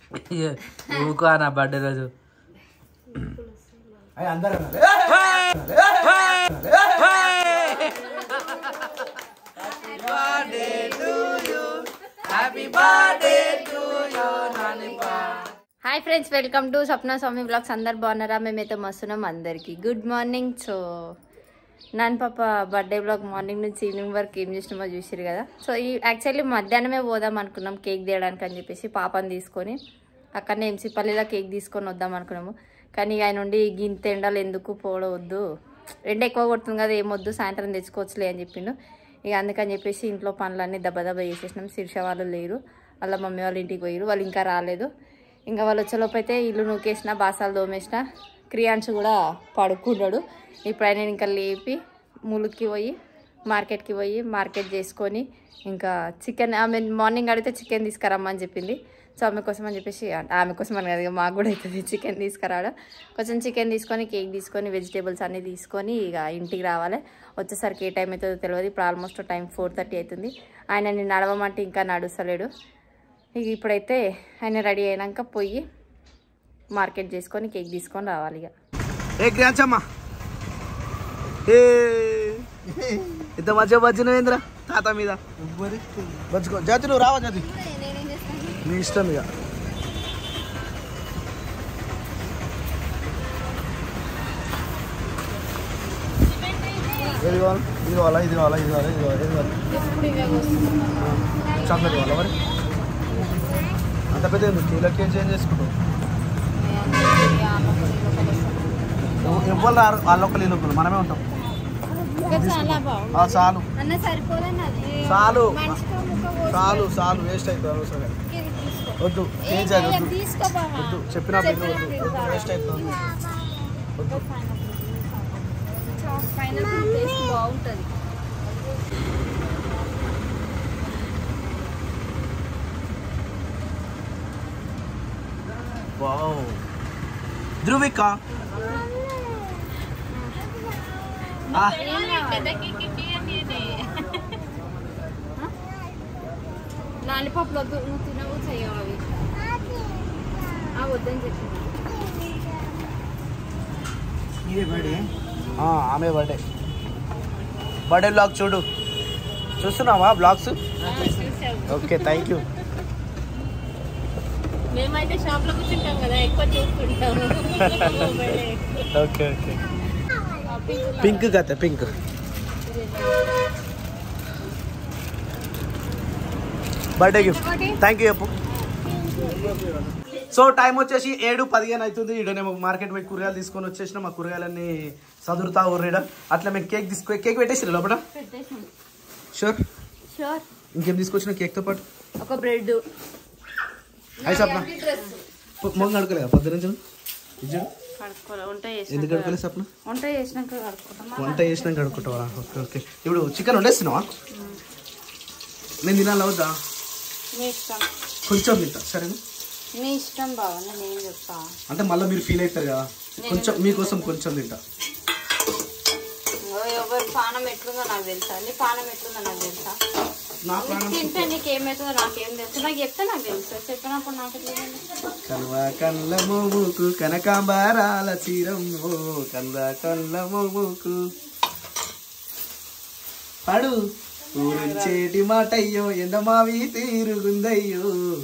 ఊకో నా బర్త్డే రోజు అయ్యి అందరూ hi friends welcome to Swapna Swamy blogs అందరు బాగున్నారా మేమైతే మస్తున్నాం అందరికి గుడ్ మార్నింగ్ సో నాన్న పాప బర్త్డే బ్లాగ్ మార్నింగ్ నుంచి ఈవినింగ్ వరకు ఏం చేసినామో చూసిరు కదా సో ఈ యాక్చువల్లీ మధ్యాహ్నమే పోదాం అనుకున్నాం కేక్ తీయడానికి అని చెప్పేసి పాపని తీసుకొని అక్కడనే ఎంసీపల్లిలో కేక్ తీసుకొని వద్దాం అనుకున్నాము కానీ ఇక ఆయన నుండి గింత ఎండలు ఎందుకు పోవద్దు ఎండ ఎక్కువ కొడుతుంది కదా ఏమొద్దు సాయంత్రం తెచ్చుకోవచ్చులే అని చెప్పిండు ఇక అందుకని చెప్పేసి ఇంట్లో పనులన్నీ దెబ్బ దెబ్బ చేసేసినాం శిర్ష వాళ్ళు లేరు వాళ్ళ మమ్మీ వాళ్ళ ఇంటికి పోయారు వాళ్ళు ఇంకా రాలేదు ఇంకా వాళ్ళు వచ్చేలోపు అయితే ఇల్లు నూకేసిన బాసాలు తోమేసిన క్రియాన్స్ కూడా పడుకున్నాడు ఇప్పుడు ఆయన ఇంకా లేపి ములుక్కి పోయి మార్కెట్కి పోయి మార్కెట్ చేసుకొని ఇంకా చికెన్ ఆమె మార్నింగ్ అడిగితే చికెన్ తీసుకురమ్మని చెప్పింది సో ఆమె కోసం అని చెప్పేసి అంటే ఆమె కోసం అని కాదు ఇక మాకు కూడా అవుతుంది చికెన్ తీసుకురావడం కొంచెం చికెన్ తీసుకొని కేక్ తీసుకొని వెజిటేబుల్స్ అన్నీ తీసుకొని ఇక ఇంటికి రావాలి వచ్చేసరికి ఏ టైం అవుతుందో తెలియదు ఇప్పుడు ఆల్మోస్ట్ టైం ఫోర్ థర్టీ అవుతుంది ఆయన నేను నడవమంటే ఇంకా నడుస్తలేడు ఇక ఇప్పుడైతే ఆయన రెడీ అయినాక పోయి మార్కెట్ చేసుకొని కేక్ తీసుకొని రావాలి ఇక ఏ గ్రాంచమ్మా ఏ ఇంత మధ్య వచ్చినవేంద్ర తాత మీద బజ్జుకో జాతి నువ్వు రావా జాతి నీ ఇష్టం ఇక ఏది కావాలి ఇది కావాలా ఇది కావాలా ఇది కావాలా ఇది కావాలా ఇది కావాలా చాక్లెట్ కావాలా మరి అంత పెద్ద ఎందుకు కిలో కేజీ ఏం చేసుకుంటావు ఇవ్వాలి వాళ్ళొక్కరు వీళ్ళొక్కరు మనమే ఉంటాం ఆ, చాలు అన్న సరిపోలేదు చాలు చాలు చాలు వేస్ట్ అవుతుంది అనవసరంగా వద్దు కేజీ అది వద్దు వద్దు చెప్పినా వద్దు వద్దు వేస్ట్ అవుతుంది వద్దు బాగుంటుంది వావ్ ధృవిక ఆ, లాలీపాప్లు వద్దు నువ్వు తినవు చెయ్యవు అవి ఆ, వద్దని చెప్పి ఆ, ఆమె బర్త్డే బర్త్డే బ్లాగ్ చూడు చూస్తున్నావా బ్లాగ్స్ ఓకే థ్యాంక్ యూ మేమైతే షాప్ లో కూర్చుంటాం కదా ఎక్కువ చూసుకుంటాము ఓకే ఓకే పింక్ కథ pink birthday gift thank you చెప్పు సో టైం వచ్చేసి ఏడు పదిహేను అవుతుంది ఈడనేమో మార్కెట్ పోయి కూరగాయలు తీసుకొని వచ్చేసిన మా కూరగాయలన్నీ చదువుతా ఊర్రీడ అట్లా మేము కేక్ తీసుకో కేక్ పెట్టేసి లోపల షూర్ షూర్ ఇంకేం తీసుకొచ్చిన కేక్తో పాటు ఒక బ్రెడ్ అయి సప్న మొంగ అడగలేదా పొద్దు నుంచి ఇజ్జు కడుక్కోలే వంట ఎందుకు చేసినాక అడగలేదు సప్న వంట చేసినాక కడుక్కుంటాం వంట చేసినాక అడుక్కుంటావా ఓకే ఓకే ఇప్పుడు చికెన్ వండేస్తున్నావా నేను తినాలి అవుదా మీ ఇష్టం కొంచెం తింటా సరేనా మీ ఇష్టం బావ నేను చెప్తా అంటే మళ్ళీ మీరు ఫీల్ అవుతారు కదా కొంచెం మీకోసం కొంచెం తింటా ఇంగో ఎవరు పానం ఎట్లుందో నాకు తెలుసా నీ పానం ఎట్లుందో నాకు తెలుసా నా నీకు ప్రాణం తింటే నీకు ఏమవుతుందో నాకేం తెలుసు నాకు చెప్తే నాకు తెలుసు చెప్పినప్పుడు నాకు ఎట్లా తెలుసు? కల్వ కళ్ళ మోముకు కనకాంబారాల చీరమ్మో కళ్ళ కళ్ళ మోముకు పడు ఊరించేటి మాటయ్యో ఎండమావి తీరుగుందయ్యో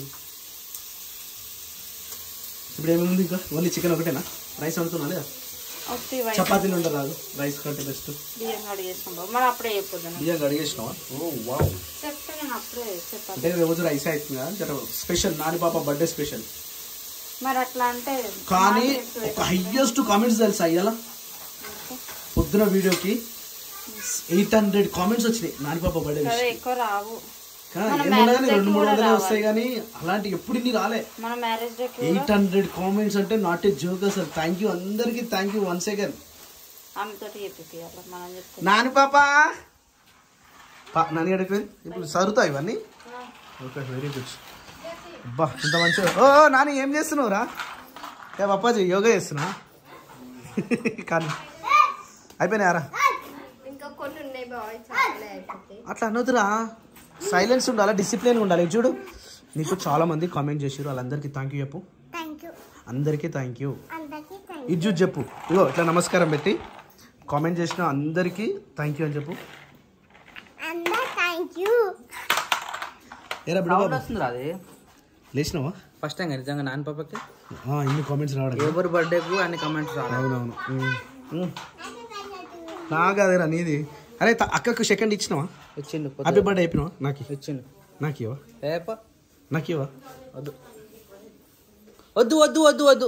ఇప్పుడు ఏమేమి ఇంకా ఓన్లీ చికెన్ ఒకటేనా రైస్ వండుతున్నా లేదా ఒకటి వైట్ చపాతీలు ఉండరాదు రైస్ కంటే బెస్ట్ బియ్యం కడిగేసినాం బావ మరి అప్పుడే చెప్పొద్దు బియ్యం కడిగేసినావా ఓ వావ్ చెప్తే నేను అప్పుడే చెప్పాలి అంటే రోజు రైస్ అవుతుంది కదా జర స్పెషల్ నాని పాప బర్త్డే స్పెషల్ మరి అట్లా అంటే కానీ నాకు చెప్తే ఒక హైయెస్ట్ కామెంట్స్ తెలుసా అయ్యాల పొద్దున వీడియోకి ఎయిట్ హండ్రెడ్ కామెంట్స్ వచ్చినాయి నాని పాప బర్త్డే అదే ఎక్కువ రావు మన ఏమున్నా marriage కానీ day రెండు కి మూడు కూడా వందలే రావాలి. వస్తాయి కానీ అలాంటి ఎప్పుడు ఇన్ని రాలే మన marriage day eight hundred comments అంటే నాట్ ఏ జోక్ అసలు థ్యాంక్ యూ అందరికి థ్యాంక్ యూ వన్ సెకండ్ ఆమెతోటి చెప్పియాలి మనం చెప్తే నాని పాప పా నాని అడిగి ఇప్పుడు సరుతావు ఇవన్నీ ఓకే వెరీ గుడ్ అబ్బా ఇంత మంచిగా ఓ ఓ, నాని ఏం చేస్తున్నావురా ఏ పప్పాజీ యోగా చేస్తున్నా కానీ అయిపోయినాయారా ఇంకా కొన్ని ఉన్నాయి బాయ్ చాలా అయిపోతాయి అట్లా అనొద్దురా సైలెన్స్ ఉండాలి డిసిప్లిన్ ఉండాలి ఇటు చూడు నీకు చాలా మంది కామెంట్ చేసారు వాళ్ళందరికీ థ్యాంక్ యూ చెప్పు థ్యాంక్ యూ అందరికీ థ్యాంక్ యూ అందరికీ థ్యాంక్ ఇది చూసి చెప్పు ఇగో ఇట్లా నమస్కారం పెట్టి కామెంట్ చేసిన అందరికీ థ్యాంక్ యూ అని చెప్పు అందరు థ్యాంక్ యూ ఏరా బిడ్డ బాబు వస్తుందిరా అది లేచినావా ఫస్ట్ టైం నిజంగా నాన్న పాపకి ఆ, ఇన్ని కామెంట్స్ రావడం ఎవరి బర్త్డేకు అన్ని కమెంట్స్ రావాలి అవునవును ఉమ్. ఉమ్. నాకు అదేరా నీది అరే త- అక్కకు సెకండ్ ఇచ్చినావా ఇచ్చిండు హ్యాపీ బర్త్డే అయిపోయినావా నాకు ఇచ్చిండు నాకు ఇవ్వ పేప నాకు ఇవ్వ వద్దు వద్దు వద్దు వద్దు వద్దు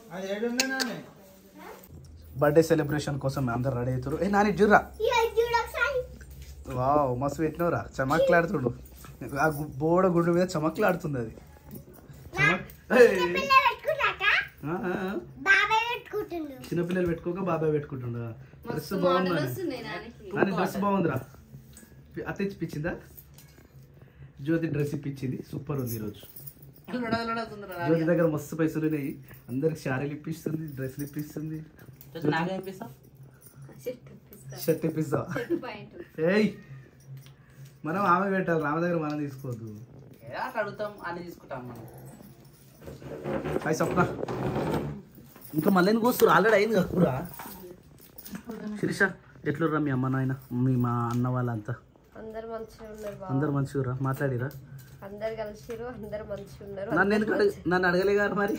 బర్త్డే సెలబ్రేషన్ కోసం అందరు రెడీ అవుతారు ఏ నాని జుర్రా చూడొకసారి వావ్ మస్తు పెట్టినవురా చమక్లాడుతుండు ఆ గు- బోడ గుండు మీద చమక్లాడుతుంది అది చమక్- ఏయ్. పిల్ల పెట్టుకున్నాక ఆ, ఆ, ఆ. బాబాయ్ పెట్టుకుంటుండు చిన్నపిల్లలు పెట్టుకోక బాబాయ్ పెట్టుకుంటుండ డ్రెస్ బాగుంది నాని డ్రెస్ బాగుందిరా పి- అత్త ఇప్పించిందా జ్యోతి డ్రెస్ ఇప్పించింది సూపర్ ఉంది ఈరోజు జ్యోతి దగ్గర మస్తు పైసలు ఉన్నాయి అందరికి శారీలు ఇప్పిస్తుంది డ్రెస్లు ఇప్పిస్తుంది నాకే అనిపిస్తా షర్ట్ ఇప్పిస్తా ఏయ్ మనం ఆమె పెట్టాలి ఆమె దగ్గర మనం తీసుకోవద్దు అడుగుతాం అన్ని తీసుకుంటాం మనం హాయ్ స్వప్న ఇంకా మళ్ళీ కూస్తురు ఆల్రెడీ అయింది కదా కూర శిరీష ఎట్లుర్రా మీ అమ్మ నాయన మీ మా అన్న వాళ్ళంతా అందరు మంచిగా ఉన్నారు బాబు అందరు మంచిగా మాట్లాడిరా అందరు కలిసిరు అందరు మంచిగా ఉన్నారు నన్ను ఎందుకు అడగ నన్ను అడగలే గారు మరి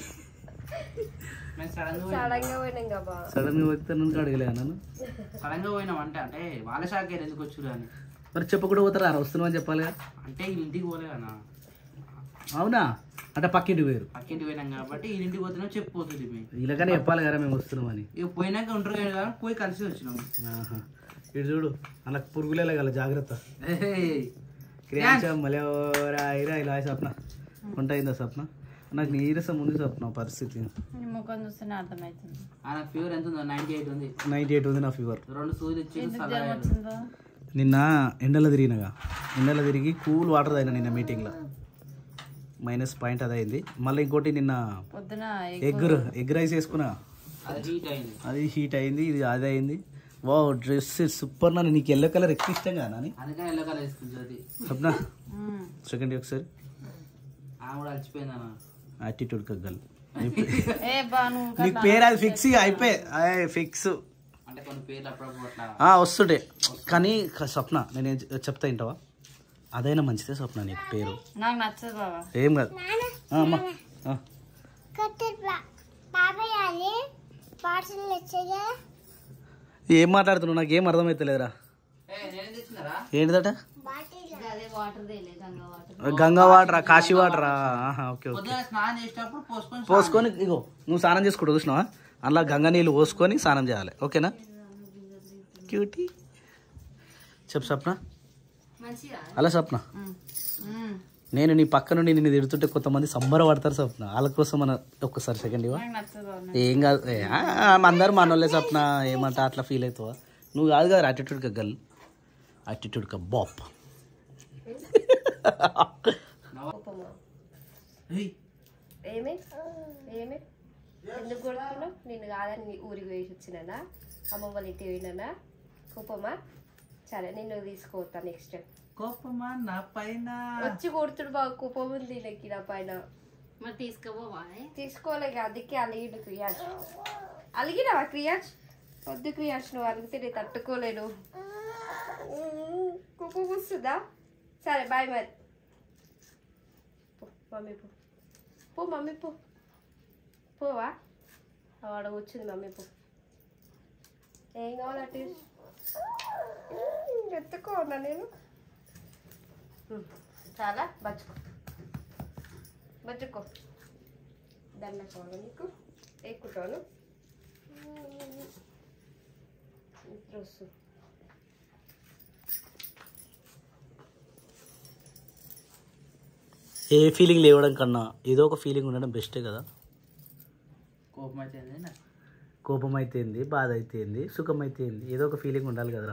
మేము సడన్ గా సడన్ గా పోయినాం కదా బా. సడన్ గా వస్తే నన్ను అడగలే నన్ను సడన్ గా పోయినాం అంటే అంటే వాళ్ళ షాక్ ఎందుకు వచ్చురు అని మరి చెప్పకుండా పోతారా వస్తున్నామని చెప్పాలిగా అంటే ఈ ఇంటికి పోలే కదా అవునా అంటే పక్కింటికి పోయారు పక్కింటికి పోయినాం కాబట్టి ఈ ఇంటికి పోతున్నాం చెప్పిపోతుంది మేము ఇలాగనే చెప్పాలి కదా మేము వస్తున్నామని ఇక పోయినాక ఉంటారు కదా పోయి కలిసి వచ్చినాం ఆహా. ఇటు చూడు అలా పురుగులే గల జాగ్రత్త ఏయ్. క్రియాంశ మలవరా ఇరా ఇలా స్వప్న వంట అయిందా స్వప్న నాకు నీరసం ఉంది స్వప్న పరిస్థితి నీ ముఖం చూస్తేనే అర్థమవుతుంది ఆ నాకు ఫీవర్ ఎంత ఉందో నైన్టీ ఎయిట్ ఉంది నైంటీ ఎయిట్ ఉంది నా ఫీవర్ రెండు సూది ఇచ్చి వచ్చిందో నిన్న ఎండలో తిరిగినగా ఎండలో తిరిగి కూల్ వాటర్ తాగిన నిన్న మీటింగ్లో మైనస్ పాయింట్ అది అయింది మళ్ళీ ఇంకోటి నిన్న పొద్దున ఎగ్ ఎగ్ రైస్ వేసుకున్నా అది హీట్ అయింది అది హీట్ అయింది ఇది అది అయింది వా డ్రెస్ సూపర్ నాని నీకు ఎల్లో కలర్ ఎక్కువ ఇష్టం కదా నాని అందుకని ఎల్లో కలర్ వేసుకుంది జ్యోతి స్వప్న సెకండ్ ఒకసారి ఆమె కూడా అలసిపోయింది అన్న యాటిట్యూడ్ కగ్గల్ ఏ బా నువ్వు నీకు పేరు అది ఫిక్స్ ఇక అయిపోయి అదే ఫిక్స్ అంటే కొన్ని పేర్లు అప్పుడప్పుడు అట్లా ఆ, వస్తుండే కానీ క- స్వప్న నేను ఏం చె- చెప్తా వింటావా అదైనా మంచిదే స్వప్న నీకు పేరు నాకు నచ్చదు బాబా ఏం కాదు ఆ, అమ్మా ఆ. కట్టెలు బా- బాబాయ్ అది పార్సల్ వచ్చాయా ఏం మాట్లాడుతున్నావు నాకు ఏం అర్థమవుతలేదురా నేనేం తెచ్చినారా ఏంటిదట బాటిల్ అదే వాటర్ తేలే గంగా వాటర్ గంగా వాటరా కాశీ వాటరా ఆహా, ఓకే ఓకే పొద్దున స్నానం చేసేటప్పుడు పోసుకొని పోసుకొని ఇగో నువ్వు స్నానం చేసుకుంటూ చూసినావా అలా గంగా నీళ్ళు పోసుకొని స్నానం చేయాలి ఓకేనా క్యూటీ చెప్పు స్వప్న మంచిగా అలా స్వప్న నేను నీ పక్క నుండి నిన్ను తిడుతుంటే కొంతమంది సంబరపడతారు స్వప్న వాళ్ళ కోసం మన ఒక్కసారి సెకండ్ ఇవ్వ నాకు నచ్చదు బాబా. ఏం కాదు ఏ, ఆ, అందరు మనోళ్ళే స్వప్న ఏమంటా అట్లా ఫీల్ అవుతావా నువ్వు కాదు కదా యాటిట్యూడ్ కా గల్ యాటిట్యూడ్ కా బాప్ కోపమా ఏయ్, ఏమి ఏమి ఎందుకు కొడుతున్నావు నేను కాదని నీ ఊరికి వేసి వచ్చినానా అమ్మమ్మ వాళ్ళ ఇంటికి పోయినానా కోపమా సరే నిన్ను తీసుకోవద్దా నెక్స్ట్ టైం కోపమా నా పైన వచ్చి కొడుతుడు బాగా కోపం ఉంది నాకు నా పైన మరి తీసుకుపోవా తీసుకోలేక అందుకే అలిగిడు క్రియాజ్ అలిగినావా క్రియాజ్ వద్దు క్రియాజ్ నువ్వు అలిగితే నేను తట్టుకోలేను కోపం వస్తుందా సరే బాయ్ మరి పో, మమ్మీ పో పో మమ్మీ పో పోవా వాడ వచ్చింది మమ్మీ పో ఏం కావాలి అటు ఎత్తుకో ఉన్నా నేను ఉమ్, చాలా బచ్చుకో బచ్చుకో దండ కావాలి నీకు ఎక్కుతాను డ్రెస్ ఏ ఫీలింగ్ లేవడం కన్నా ఏదో ఒక ఫీలింగ్ ఉండడం బెస్టే కదా కోపం అయితే నాకు కోపం అయితేంది బాధ అయితేంది సుఖం అయితేంది ఏదో ఒక ఫీలింగ్ ఉండాలి కదరా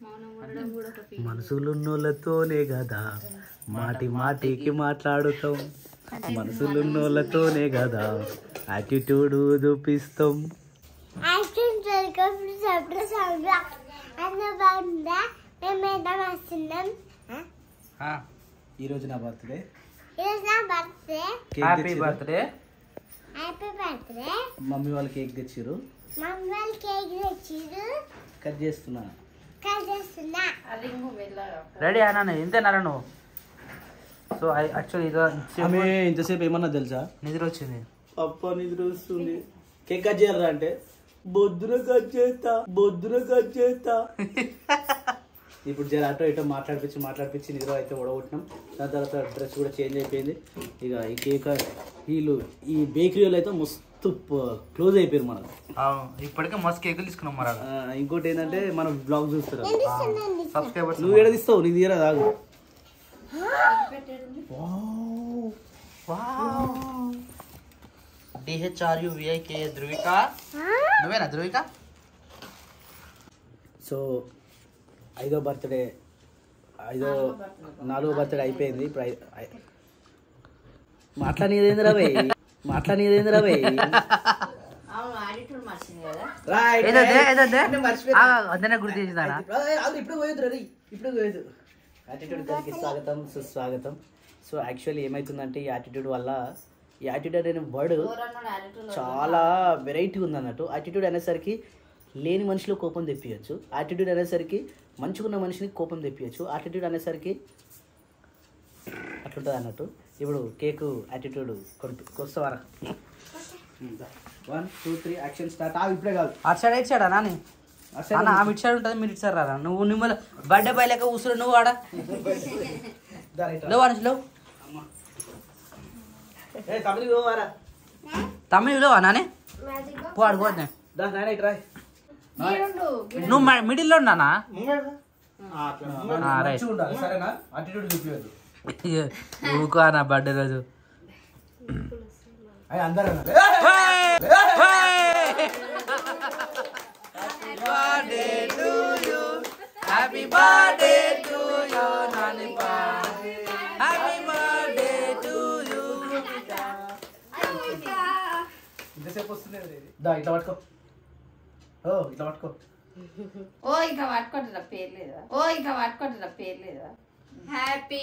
మనసులున్నోళ్ళతోనే కదా మాటి మాటికి మాట్లాడుతాం మనసులున్నోళ్ళతోనే కదా యాటిట్యూడ్ చూపిస్తాం యాక్షన్ వెల్కమ్ టు సబ్ర సబ్ర అన్న బాగుందా మేము ఏదో వస్తున్నాం ఈరోజు నా బర్త్డే ఈరోజు నా birthday happy birthday happy birthday mummy వాళ్ళు కేక్ తెచ్చిర్రు మమ్మీ వాళ్ళు కేక్ తెచ్చిరు కట్ చేస్తున్నా కట్ చేస్తున్నా రెడీ అన్నా ఇంతేనారా నువ్వు సో యాక్చువల్లీ ఇదో ఆమె ఇంతసేపు ఏమన్నా తెలుసా నిద్ర వచ్చింది అప్ప నిద్ర వస్తుంది కేక్ కట్ చేయరా అంటే బొద్దున కట్ చేస్తా బొద్దున కట్ చేస్తా ఇప్పుడు జర అటో ఇటో మాట్లాడిపించి మాట్లాడిపించి నిద్ర అయితే ఓడగొట్టినాం దాని తర్వాత డ్రెస్ కూడా చేంజ్ అయిపోయింది ఇక ఈ కేక్ వీళ్ళు ఈ బేకరీ వాళ్ళు అయితే మస్తు క్లోజ్ అయిపోయారు మనకు అవును ఇప్పటికే మస్తు కేకులు తీసుకున్నాం మరి ఆ, ఇంకోటి ఏంటంటే మనం బ్లాగ్ చూస్తారు సబ్స్క్రైబర్స్ నువ్వు ఏడ తీస్తావు నీ తీయరా దాగు డిహెచ్ఆర్యు విఐకే ధృవిక నువ్వేనా ధృవిక సో ఐదో బర్త్డే ఐదో నాలుగో బర్త్డే అయిపోయింది ఇప్పుడు ఐ- ఐ- మాట్లాడనీదేంద్రా భయ్ మాట్లాడనీదేంద్రా భయ్ రైట్ ఏదదే ఏదదే అదనే గుర్తు చేసిందానా ఇప్పుడు పోయొద్దు రీ ఇప్పుడు పోయొద్దు యాటిట్యూడ్ గారికి స్వాగతం సుస్వాగతం సో యాక్చువల్లీ ఏమవుతుందంటే ఈ యాటిట్యూడ్ వల్ల ఈ యాటిట్యూడ్ అనే వర్డ్ చాలా వెరైటీ ఉంది అన్నట్టు యాటిట్యూడ్ అనేసరికి లేని మనిషిలో కోపం తెప్పియచ్చు యాటిట్యూడ్ అనేసరికి మంచిగున్న మనిషిని కోపం తెప్పియచ్చు యాటిట్యూడ్ అనేసరికి అట్లుంటుంది అన్నట్టు ఇప్పుడు కేకు యాటిట్యూడ్ కొనుక్కు కొస్తావారా one two three action start ఆ ఇప్పుడే కాదు అటు సైడ్ ఇటు సైడా నాని అసలు అన్న ఆమె ఇటు సైడ్ ఉంటుంది మీరు ఇటు సైడ్ రారా నువ్వు నిమ్మల బర్త్డే పై లెక్క కూర్చుని నువ్వు ఆడ దా రైట్ రా. లేవు అనుసు లేవు ఏ తమిళ పోవారా తమిళ లేవా నాని పో ఆడుకోవద్దు దా నాయన ఇటు రా నువ్వు మిడిల్లో ఉన్నానా రైట్ మంచిగా ఉండాలి సరేనా అటిట్యూడ్ చూపించదు ఊకో నా బర్త్డే రోజు అయ్యి అందరూ అన్నారు. Happy birthday to you Nani happy birthday to you ఇంతసేపు వస్తుంది దా ఇట్లా పట్టుకో ఓ ఇట్లా పట్టుకో ఓ ఇంకా పట్టుకుంటున్నా పేరు లేదా ఓ ఇంకా పట్టుకుంటున్నా పేరు లేదా happy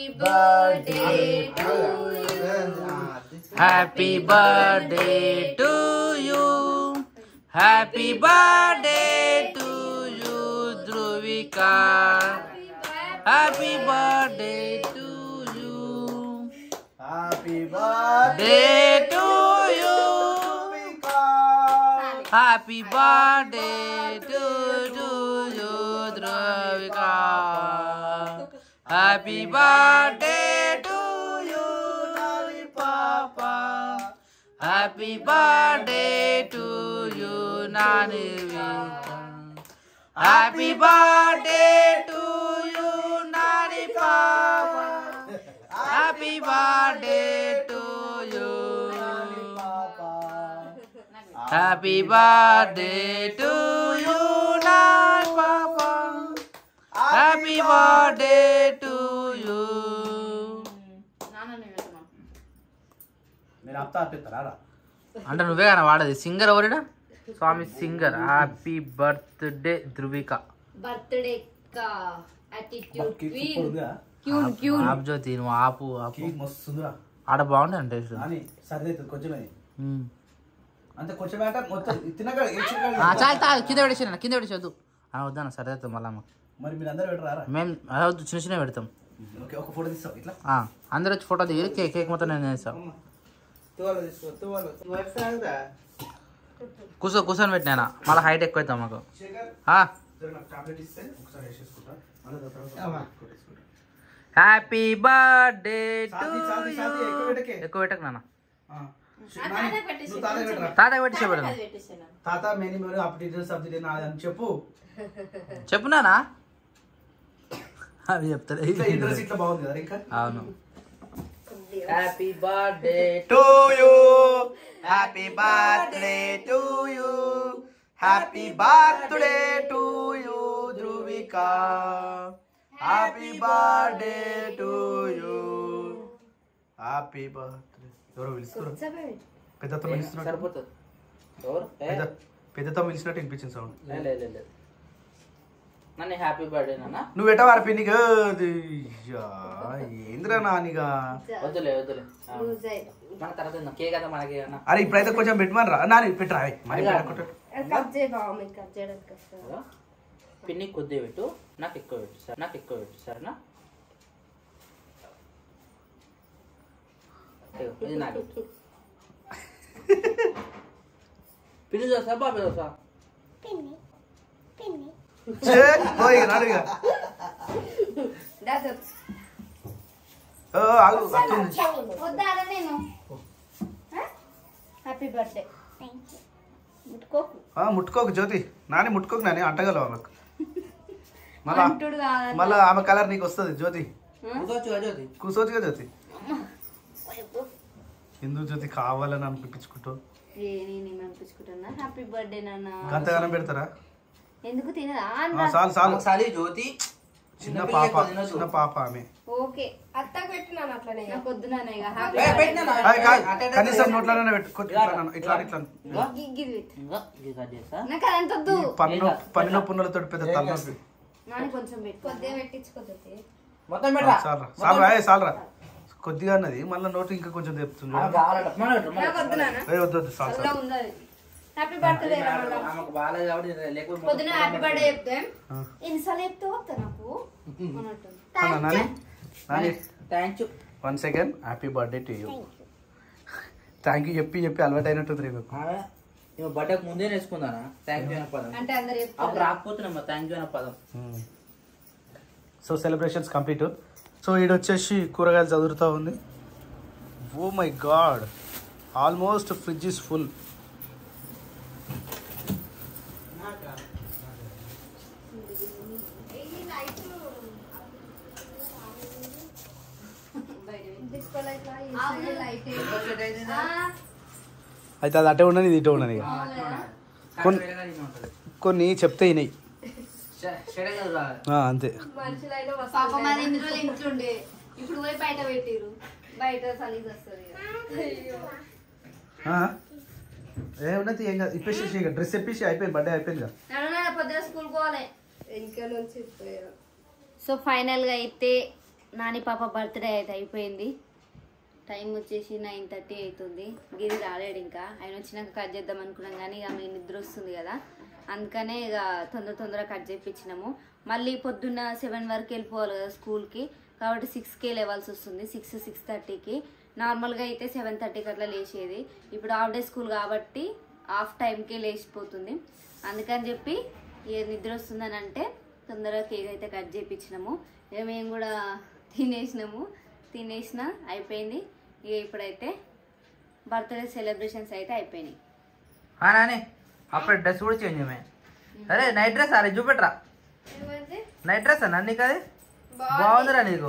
happy birthday to you happy birthday to you Dhruvika happy birthday to you happy birthday day to you happy birthday to to you Dhruvika happy birthday to you పాప happy birthday to you Nani happy birthday to you Nani పాప happy birthday to you happy birthday to you Nani పాప happy birthday to you నాన్న నువ్వు పెట్టమా మీరు అప్తా అప్పిస్తారా రా అంటే నువ్వే కానీ వాడేది సింగర్ ఎవరిడా స్వామి singer happy birthday Dhruvika birthday కా యాటిట్యూడ్ కేక్ సూపర్ ఉందిగా క్యూన్ క్యూన్ ఆపు జ్యోతి నువ్వు ఆపు ఆపు కేక్ మస్తు ఉందిరా ఆడ బాగుంటుంది టేస్ట్ అని సరిదవుతుంది కొంచెమే మ్మ్. అంతే కొంచెమే అంటే మొత్తం తినక ఆ, చాలు చాలు కింద పెట్టేసి కింద పెట్టేసి వద్దు అని వద్దాను సరే అవుతుంది మళ్ళా మాకు. మరి మీరు అందరూ పెట్టరారా మేము అదే వద్దు చిన్న చిన్న పెడతాం ఓకే ఒక ఫోటో తీస్తావు ఇట్లా ఆ, అందరూ వచ్చి ఫోటో దిగి కేక్ కేక్ మొత్తం నేను చేస్తాను తువాల తీసుకో తువాల కూర్చో కూర్చొని పెట్టినా మళ్ళీ హైట్ ఎక్కువ అవుతాం మాకు శేఖర్ ఆ, జర నాకు టాబ్లెట్ ఇస్తే ఒకసారి వేసేసుకుంటా మళ్ళీ తర్వాత కొట్టేసుకుంటా. హ్యాపీ బర్త్డే టు సాది, సాది, సాది, ఎక్కువ పెట్టకే. ఎక్కువ పెట్టకు నాన్న ఆ. నాని, నువ్వు తాతకి పెట్టరా. తాతకి పెట్టి పెడదాం పెట్టేసాను తాత మెనీ మెనీ అప్డేట్ సబ్జెక్ట్ నాది అని చెప్పు చెప్పు నానా అవి చెప్తారు ఇట్లా ఇంట్రెస్ట్ ఇట్లా బాగుంది కదా ఇంకా అవును happy birthday to you happy birthday to you happy birthday to you Dhruvika happy birthday to you happy birthday ఎవరో పిలుస్తారు పెద్దతో పిలుస్తున్నట్టు సరిపోతుంది ఎవరు ఏ? పెద్ద పెద్దతో పిలిచినట్టు వినిపించింది సౌండ్ లే, లే, లే, లే. నన్ను హ్యాపీ బర్త్డే నాన్న నువ్వు ఎట్టవారు పిన్నికి ఏంద్రా నానిగా వద్దులే వద్దులే ఆ, మన తర్వాత తిందాం. కేక్ అంతా మనకి అన్న అరే ఇప్పుడైతే కొంచెం పెట్టమని రా నాని పెట్టరా ఏయ్, మరి పెట్టకుంటే. ఇదిగో. పిన్ని కొద్దిగా పెట్టు నాకు ఎక్కువ పెట్టు సార్ నాకు ఎక్కువ పెట్టు సరేనా ఇదిగో, ఇది నాకు పెట్టు. పిన్ని చూసా బాబు చూసా పిన్ని పిన్ని ఛే, పోయి నాడుగా ఓ, ఆగు అట్టుంది. వద్దారా నేను హ్యాపీ బర్త్డే థ్యాంక్ యూ ముట్టుకోకు ఆ, ముట్టుకోకు జ్యోతి నాని ముట్టుకోకు నాని అంటగలవు ఆమెకు మళ్ళా అంటుడు కాదు మళ్ళా ఆమె కలర్ నీకు వస్తుంది జ్యోతి కూర్చోవచ్చు కదా జ్యోతి కూర్చోవచ్చుగా జ్యోతి ఎందుకు జ్యోతి కావాలని అనిపించుకుంటావు ఏ నేను అనిపించుకుంటున్నా హ్యాపీ బర్త్డే నాన్న గంతగానం పెడతారా ఎందుకు తినదా ఆ, చాలు చాలు ఒకసారి జ్యోతి చిన్న పాప చిన్న పాప ఆమె ఓకే అత్తకు పెట్టినాను అట్లనే నాకు వద్దు నాన్న ఇక హ్యాపీ ఏ, పెట్టినా నా? అది కాదు, అట్ట ఎట్ట కనీసం చేయాలి? నోట్లోనే పెట్టు కొద్ది- ఇట్లా నాన్న, ఇట్లా ఇట్లా ఇదిగో, గిగ్గిది పెట్టు ఇదిగో, ఇది కట్ చేస్తా నాకు అదంత వద్దు పన్ను పన్ను పున్నలతో పెద్ద తలనొప్పి నాని కొంచెం పెట్టు కొద్దిగా పెట్టించుకోవచ్చు మొత్తం పెట్టరా చాలరా చాలరా ఏ చాలరా కొద్దిగా అన్నది మళ్ళీ నోటు ఇంకా కొంచెం తెప్పుతుంది ఆమెకు కావాలంట మన పెట్టు, మన నాకు వద్దు నాన్న ఏ వద్దు వద్దు చాలు అలా చాలు ఉంది అది హ్యాపీ బర్త్డే పెట్టు. ఆమెకు బాగాలేదు కాబట్టి లేకపోతే పొద్దున హ్యాపీ బర్త్డే చెప్తే ఆ. ఎన్నిసార్లు చెప్తే వస్తా నాకు అన్నట్టు అన్న, Nani Nani thank you one second happy birthday to you thank you చెప్పి చెప్పి అలవాటు అయినట్టుంది రేపు ఆమె ఈమె బర్త్డేకి ముందే నేర్చుకుందానా థ్యాంక్ యూ అనే పదం అంటే అందరు చెప్తారు అప్పుడు రాకపోతున్నామ్మా థ్యాంక్ యూ అనే పదం సో సెలబ్రేషన్స్ కంప్లీట్ సో ఈడ వచ్చేసి కూరగాయలు చదువుతూ ఉంది oh my god almost fridge is full అయితే అది అటే ఉండని ఇది ఇటే ఉండని ఇక. కొన్- కొన్ని చెప్తే వినాయి ఆ, అంతే పాప మాది ఎన్ని రోజులు ఇంట్లో ఉండే ఇప్పుడు పోయి బయట పెట్టిరు బయట సలీజ్ వస్తుంది ఆ? ఏమున్నది ఏం కాదు ఇప్పేసేసి ఇక డ్రెస్ ఇప్పేసి అయిపోయింది బర్త్డే అయిపోయింది కదా నాన్న పొద్దున స్కూల్ పోవాలి ఇంకా నుంచి సో ఫైనల్గా అయితే నాని పాప బర్త్డే అయితే అయిపోయింది టైం వచ్చేసి నైన్ థర్టీ అవుతుంది గిరి రాలేడు ఇంకా ఆయన వచ్చినాక కట్ చేద్దాం అనుకున్నాం కానీ ఇక ఆమె నిద్ర వస్తుంది కదా అందుకనే ఇక తొందర తొందర కట్ చేయించినాము మళ్ళీ పొద్దున్న సెవెన్ వరకు వెళ్ళిపోవాలి కదా స్కూల్కి కాబట్టి సిక్స్కే లేవాల్సి వస్తుంది సిక్స్ సిక్స్ థర్టీకి నార్మల్గా అయితే సెవెన్ థర్టీకి అట్లా లేచేది ఇప్పుడు హాఫ్ డే స్కూల్ కాబట్టి హాఫ్ టైంకే లేచిపోతుంది అందుకని చెప్పి ఇక నిద్ర వస్తుందని అంటే తొందరగా కేక్ అయితే కట్ చేయించినాము ఇక మేము కూడా తినేసినాము తినేసిన అయిపోయింది ఇక ఇప్పుడైతే బర్త్డే సెలబ్రేషన్స్ అయితే అయిపోయినాయి నాని అప్పుడు డ్రెస్ కూడా చేంజ్ చేయమే అరే నైట్ డ్రెస్ అరే చూపెట్రా నైట్ డ్రెస్ అన్న నీకు అది బాగుందిరా నీకు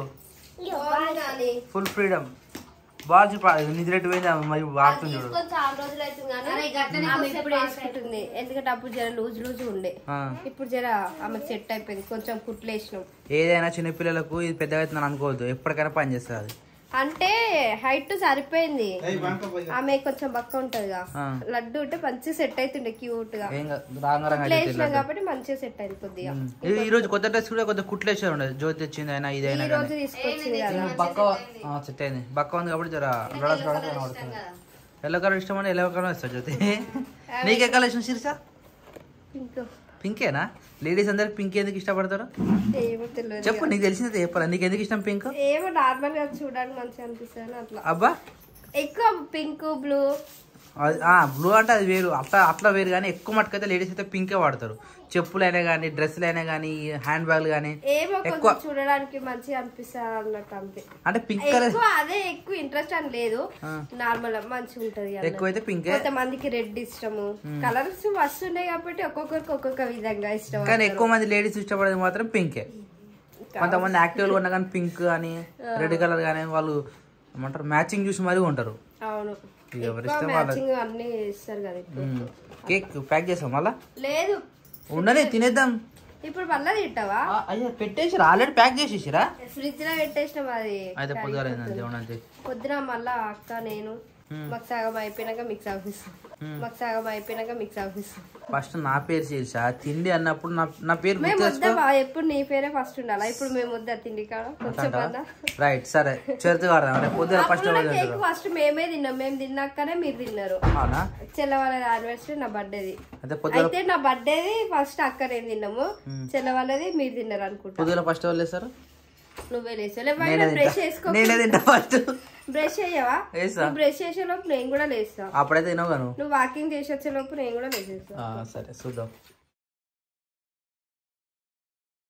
ఫుల్ ఫ్రీడమ్ బాగా చూప నిద్రెట్టు పోయింది ఆమె మరి వాడుతుంది చూడు చాలా రోజులు అవుతుంది కానీ ఆమె ఇప్పుడు వేసుకుంటుంది ఎందుకంటే అప్పుడు జర లూజ్ లూజ్ ఉండే ఆ. ఇప్పుడు జర ఆమెకు సెట్ అయిపోయింది కొంచెం కుట్లు వేసినాం ఏదైనా చిన్నపిల్లలకు ఇది పెద్దగా అవుతుందని అనుకోవద్దు ఎప్పటికైనా పని చేస్తుంది అది అంటే హైట్ సరిపోయింది ఆమె కొంచెం బక్క ఉంటదిగా ఆ. లడ్డు ఉంటే మంచిగా సెట్ అవుతుండే క్యూట్ గా ఏం కాదు, రాంగ రాంగ కుట్లు అయితే వేసినాం తెలియదు. కాబట్టి మంచిగా సెట్ అయింది కొద్దిగా ఉమ్. ఇది ఈ రోజు కొత్త డ్రెస్ కూడా కొద్దిగా కుట్లేసారు ఉండదు జ్యోతి వచ్చింది అయినా ఇదైనా ఈ రోజు కానీ తీసుకొచ్చింది కదా బక్క ఆ, సెట్ అయింది బక్క ఉంది కాబట్టి జర రడస్ రడస్ కనబడుతుంది ఎల్లో కలర్ ఇష్టం అంటే ఎల్లో కలర్ ఇస్తా జ్యోతి నీకే కలర్ ఇష్టం శిరీష ఇంకా పింకేనా లేడీస్ అందరు పింక్ ఎందుకు ఇష్టపడతారు ఏమో తెలియదు చెప్పు నీకు తెలిసింది చెప్పరా నీకు ఎందుకు ఇష్టం పింక్ ఏమో నార్మల్ గా చూడడానికి మంచిగా అనిపిస్తుంది అట్లా అబ్బా ఎక్కువ పింక్ బ్లూ బ్లూ అంటే అది వేరు అట్లా అట్లా వేరు కానీ ఎక్కువ మటుకైతే లేడీస్ అయితే పింకే వాడతారు చెప్పులు అయినా కానీ డ్రెస్సులు అయినా కానీ హ్యాండ్ బ్యాగ్లు కానీ ఏమో ఎక్కువ కొంచెం చూడడానికి మంచిగా అనిపిస్తుంది అన్నట్టు అంతే అంటే పింక్ కలర్ ఎక్కువ అదే ఎక్కువ ఇంట్రెస్ట్ అని లేదు ఆ. నార్మల్ మంచిగా ఉంటది అన్నట్టు. ఎక్కువైతే పింకే కొంతమందికి రెడ్ ఇష్టము కలర్స్ వస్తున్నాయి కాబట్టి ఒక్కొక్కరికి ఒక్కొక్క విధంగా ఇష్టం కానీ ఎక్కువ మంది లేడీస్ ఇష్టపడేది మాత్రం పింకే కొంతమంది యాక్టివ్ ఉన్నా కానీ పింక్ కానీ రెడ్ కలర్ కానీ వాళ్ళు ఏమంటారు మ్యాచింగ్ చూసి మరీ ఉంటారు అవును ఇక ఎవరి ఎక్కువ ఇష్టం వాళ్ళది. మ్యాచింగ్ అన్ని ఇస్తారు కదా ఇప్పుడు ఉమ్. కేక్ ప్యాక్ చేసాం మళ్ళా లేదు ఉండని తినేద్దాం ఇప్పుడు మళ్ళీ తింటావా ఆ, అయ్యో పెట్టేసిరా ఆల్రెడీ ప్యాక్ చేసేసిరా ఫ్రిడ్జ్ లో పెట్టేసినాం అది అయితే పొద్దుగాల దేవుడు పొద్దున మళ్ళా అక్క నేను మాకు సగం అయిపోయినాక మిక్స్ ఆఫీస్ మాకు సగం అయిపోయినాక మిక్స్ ఆఫీస్ ఫస్ట్ నా పేరు చేసా తిండి అన్నప్పుడు నా నా పేరు మేము గుర్తు వద్ద బా- ఎప్పుడు నీ పేరే ఫస్ట్ ఉండాలా ఇప్పుడు మేము వద్ద తిండి కాడ కొంచెం అన్నా రైట్ సరే చేతి కాడదాం రేపు పొద్దున ఫస్ట్ అప్పుడు కేక్ ఫస్ట్ మేమే తిన్నాం మేము తిన్నాకనే మీరు తిన్నారు అవునా చెల్ల వాళ్ళ యానివర్సరీ నా బర్త్డేది అయితే పొద్దున అయితే నా బర్త్డేది ఫస్ట్ అక్క నేను తిన్నాము చెల్ల వాళ్ళది మీరు తిన్నారు అనుకుంటా పొద్దున ఫస్ట్ వాళ్ళు వేస్తారు నువ్వే లేసావు లేకపోతే నేనే బ్రష్ తింటా చేసుకో నేనే తింటా ఫస్ట్ బ్రష్ చేయవా వేసా బ్రష్ చేసే లోపు నేను కూడా లేస్తా అప్పుడైతే తినవు గాను నువ్వు వాకింగ్ చేసి వచ్చే లోపు నేను కూడా లేచేస్తా ఆ, సరే చూద్దాం